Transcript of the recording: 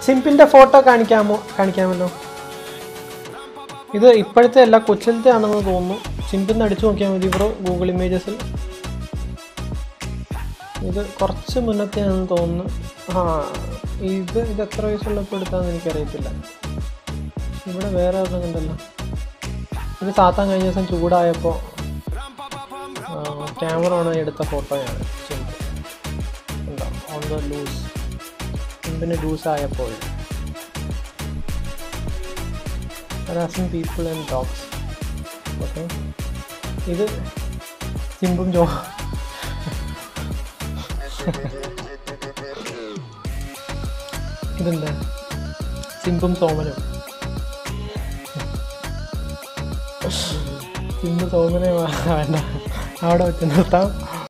സിംപിന്റെ photo കാണിക്കാമോ കാണിക്കാമല്ലോ ഇത് ഇപ്പോഴത്തെ അല്ല കൊച്ചിലത്തെ ആണെന്ന് തോന്നുന്നു സിംപിന്ന് അടിച്ചു നോക്കിയാൽ മതി ബ്രോ ഗൂഗിൾ ഇമേജസിൽ ഇത് കുറച്ച് മുന്നത്തെ ആണെന്ന് തോന്നുന്നു ആ ഇത് ഇത് എത്ര വയസ്സുള്ളപ്പോൾ എടുത്താന്ന് എനിക്കറിയത്തില്ല ഇവിടെ വേറെ ഒരെണ്ണം കണ്ടല്ലോ ഇത് സാത്താൻ കഴിഞ്ഞ ദിവസം ചൂടായപ്പോൾ ക്യാമറ ഓൺ എടുത്ത ഫോട്ടോയാണ് സിംപിൾ ഉണ്ടോ ഓൺ ദ ലൂസ് സിംപിന് ലൂസ് ആയപ്പോൾ harassing people and dogs okay ഇത് സിംബും ജോ ഇതെന്താ സിംബും സോമനും സിംബ് സോമനെ വേണ്ട അവിടെ വെച്ച് നിർത്താം